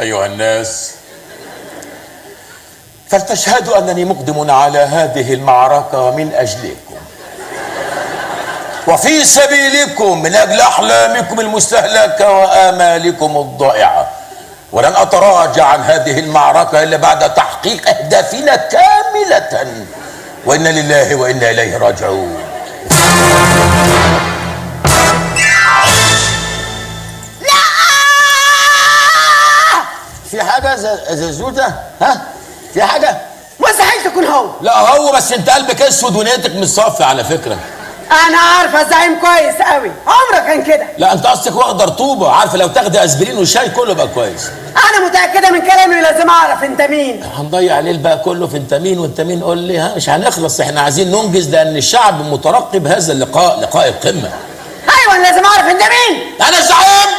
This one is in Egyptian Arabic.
أيها الناس فلتشهدوا أنني مقدم على هذه المعركة من أجلكم وفي سبيلكم من أجل أحلامكم المستهلكة وآمالكم الضائعة ولن أتراجع عن هذه المعركة إلا بعد تحقيق أهدافنا كاملة وإنا لله وإنا إليه راجعون في حاجة ز- زازوتة ها في حاجة مستحيل تكون هو لا هو بس انت قلبك اسود ونيتك مش صافي على فكرة انا عارفه الزعيم كويس قوي عمرك كان كده لا انت قصدك واخده رطوبة عارفة لو تاخدي اسبرين وشاي كله بقى كويس انا متاكده من كلامي لازم اعرف انت مين هنضيع الليل بقى كله في انت مين وانت مين قول لي ها مش هنخلص احنا عايزين ننجز لان الشعب مترقب هذا اللقاء لقاء القمة ايوه لازم اعرف انت مين انا الزعيم